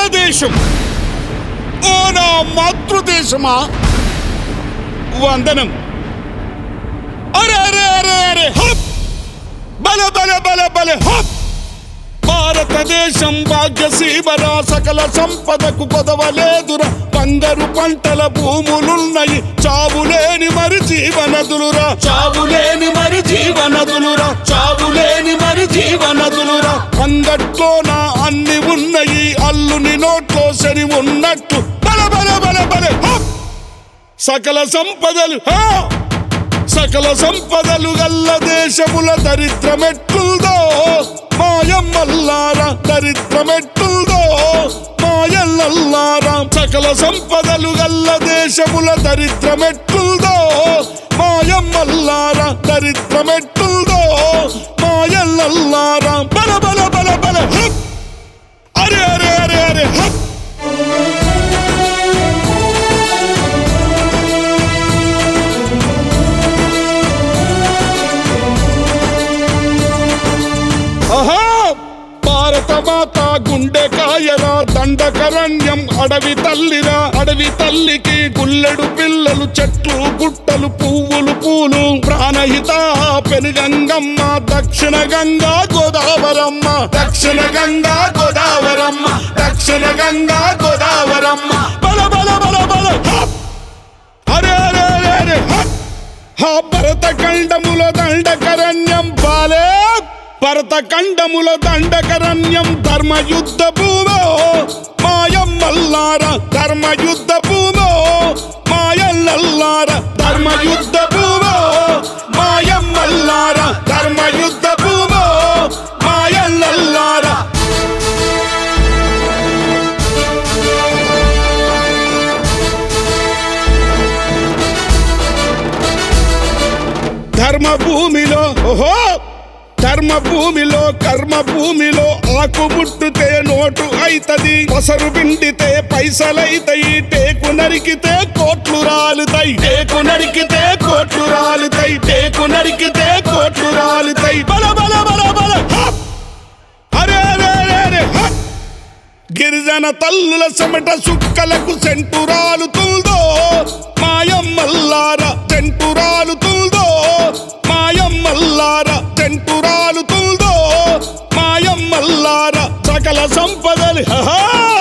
భారతదేశం ఓ నా మాతృదేశమా వందనం అరే అరే అరే అరే హప్ బల బల బల బల హప్ భారతదేశం భాగ్యసీమరా సకల సంపదకు కొదవలేదురా బంగారు పంటల భూములున్నాయి చావులేని మరి జీవనదులురా చావులేని మరి జీవనదులురా చావులేని మరి జీవనదులురా అందట్లో నా అన్ని ఉన్నాయి అల్లుని నోట్లో శని ఉన్నట్టు బల బల బల బల హప్ సకల సంపదలు హా! సకల సంపదలు గల్ల దేశముల దరిద్రమెట్లుదో మాయమ్మల్లారా దరిద్రమెట్లుదో మాయల్లల్లారా సకల సంపదలు గల్ల దేశముల దరిద్రమెట్లుదో మాయమ్మల్లారా దరిద్రమెట్లుదో మాయల్లల్లారా బల బల బల బల హప్! అరే అరే అరే అరే హప్! ఆహా భారత మాత గుండె కాయరా దండకరణ్యం అడవి తల్లిరా అడవి తల్లికి గుల్లెడు పిల్లలు చెట్లు గుట్టలు పువ్వులు పూలు ప్రాణహిత పెనుగంగమ్మ దక్షిణ గంగా గోదావరమ్మ దక్షిణ గంగా గోదావరమ్మ దక్షిణ గంగా గోదావరమ్మ బల బల బల బల హప్! అరే అరే అరే అరే హప్! ఆ భరత ఖండముల దండకరణ్యం బాలే భరత ఖండముల దండకరణ్యం ధర్మయుద్ధ భూమో మాయమ్మల్లార ధర్మయుద్ధ భూమో మాయల్లల్లార ధర్మయుద్ధ భూమో మాయమ్మల్లార ధర్మయుద్ధ భూమో మాయల్లల్లార ధర్మ భూమిలో ఓహో ధర్మ భూమిలో కర్మ భూమిలో ఆకు ముట్టుతే నోటు అయితది పసరు పిండితే పైసలైతాయి టేకు నరికితే కోట్లు రాలుతాయి టేకు నరికితే కోట్లు రాలుతాయి టేకు నరికితే కోట్లు రాలుతాయి బల బల బల బల హప్! అరే అరే అరే అరే హప్! గిరిజన తల్లుల చెమట సుక్కలకు సెంటురాలుతుందో మాయమ్మల్లార సెంటురాలుతుందో మాయమ్మల్లార సెంటురాలుతుందో మాయమ్మల్లార సకల సంపదలు హహా!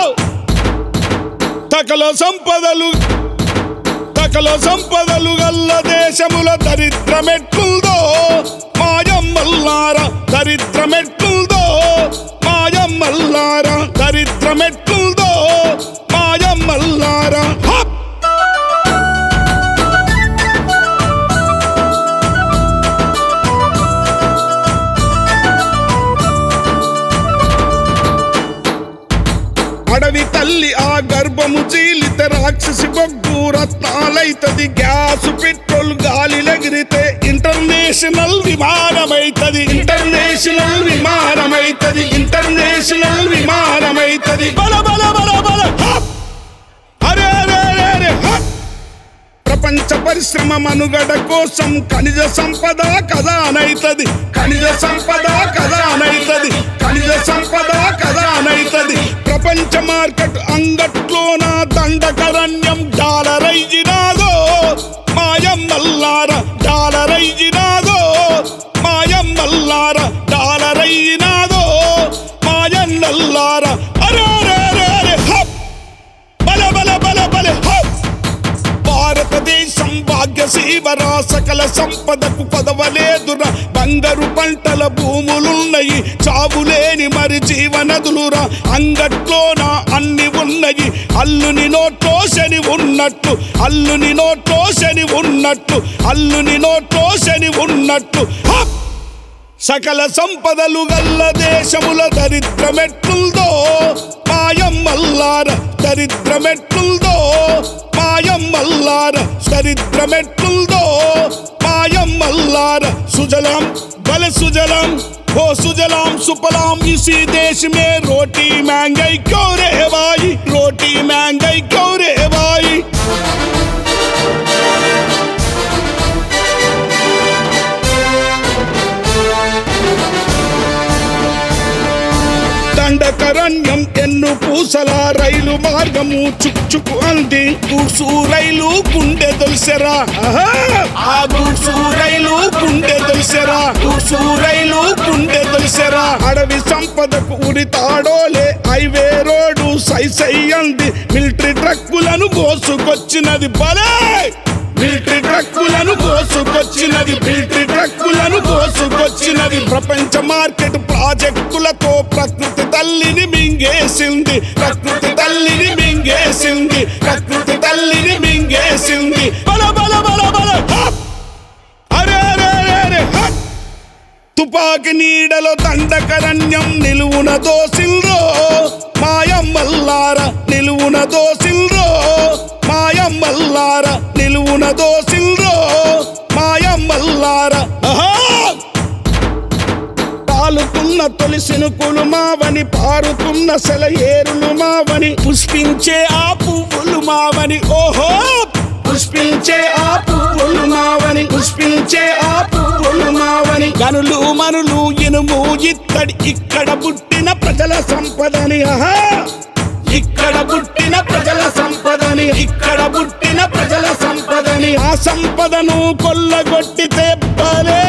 సకల సంపదలు సకల సంపదలు గల్ల దేశముల దరిద్రమెట్లుదో మాయమ్మల్లార దరిద్రమెట్లుదో మాయమ్మల్లార దరిద్రమెట్లుదో మాయమ్మల్లార హప్! అడవి తల్లి ఆ గర్భము చీలిత రాక్షసి బొగ్గు రత్నాలైతది గ్యాస్ పెట్రోల్ గాలిలెగిరితే ఇంటర్నేషనల్ విమానమైతది ఇంటర్నేషనల్ విమానమైతది ఇంటర్నేషనల్ విమానమైతది బల బల బల బల హప్! అరే అరే అరే అరే హప్! ప్రపంచ పరిశ్రమ మనుగడ కోసం ఖనిజ సంపద కథానైతది ఖనిజ సంపద కథానైతది ఖనిజ సంపద కథానైతది ప్రపంచ మార్కెట్ అంగట్లోన దండకరణ్యం డాలరైజినాదో మాయమ్మల్లార డాలరైజినాదో మాయమ్మల్లార డాలరైజినాదో మాయన్నల్లార అరే అరే అరే అరే హప్! బల బల బల బల హప్! భారతదేశం భాగ్యసీమరా సకల సంపదకు పదవలేదురా బంగారు పంటల భూములున్నాయి చావులేని మరి జీవనదులురా అంగట్లోన అన్ని ఉన్నాయి అల్లుని నోట్లో శని ఉన్నట్టు అల్లుని నోట్లో శని ఉన్నట్టు అల్లుని నోట్లో శని ఉన్నట్టు హప్! సకల సంపదలు గల్ల దేశముల దరిద్రమెట్లుదో మాయమ్మల్లార దరిద్రమెట్లుదో మాయమ్మల్లార దరిద్రమెట్లుదో मायम्मल्लार सुजलाम बल सुजलाम हो सुजलाम सुपलाम इसी देश में रोटी महंगाई क्यों रे भाई रोटी महंगाई क्यों रे भाई దండ దండకరణ్యం ఎన్ను పూసల రైలు మార్గము చుక్చుకు అంది గూడ్సు రైలు గుండె దొలిసెరా ఆహా! ఆ గూడ్సు రైలు గుండె దొలిసెరా గూడ్సు రైలు గుండె దొలిసెరా అడవి సంపదకు ఉరితాడోలే హైవే రోడ్డు సై సై అంది మిలిటరీ ట్రక్కులను మోసుకొచ్చినది బలే మిలిటరీ ట్రక్కులను కోసుకొచ్చినది మిలిటరీ ట్రక్కులను కోసుకొచ్చినది ప్రపంచ మార్కెట్ ప్రాజెక్టులతో ప్రకృతి తల్లిని మింగేసింది ప్రకృతి తల్లిని మింగేసింది ప్రకృతి తల్లిని మింగేసింది బల బల బల బల హప్! అరే అరే అరే అరే హప్! తుపాకి నీడలో దండకరణ్యం నిలువున దోసిల్రో మాయమ్మల్లార నిలువున దోసిల్రో మాయమ్మల్లార నిలువున దోసిల్రో మాయమ్మల్లార ఆహా! పాలుతున్న తొలి సినుకులు మావని పారుతున్న సెలయేరులు మావని పుష్పించే ఆ పువ్వులు మావని ఓహో పుష్పించే ఆ పువ్వులు మావని పుష్పించే ఆ పువ్వులు మావని గనులు మనులు ఇనుము ఇత్తడి ఇక్కడ పుట్టిన ప్రజల సంపదని ఆహా ఇక్కడ పుట్టిన ప్రజల సంపదని ఇక్కడ పుట్టిన ప్రజల సంపదని ఆ సంపదను కొల్లగొట్టితే బలే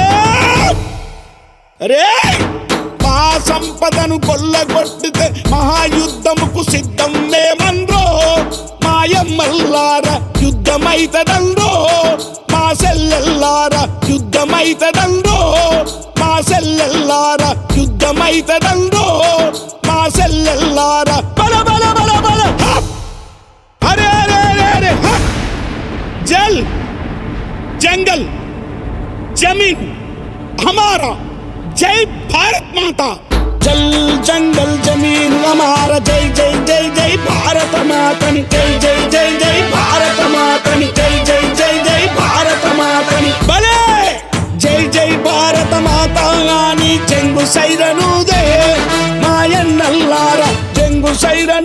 రే మా సంపదను కొల్లగొట్టితే మహాయుద్ధముకు సిద్ధం మేమన్రో మాయమ్మల్లార యుద్ధమైతదండో మా సెల్లెల్లార యుద్ధమైతదండో మా సెల్లెల్లార యుద్ధమైతదండో మా సెల్లెల్లార బల బల బల బల హప్! అరే అరే అరే అరే హప్! జల్ జంగల్ जमीन हमारा जय भारत माता जल जंगल जमीन हमारा जय जय जय जय भारत मातनि जय जय जय जय भारत मातनि जय जय जय जय भारत मातनि भले జై జై భారత మాత అని చెంగు సైరనుదే మాయన్నల్లార చెంగు సైరను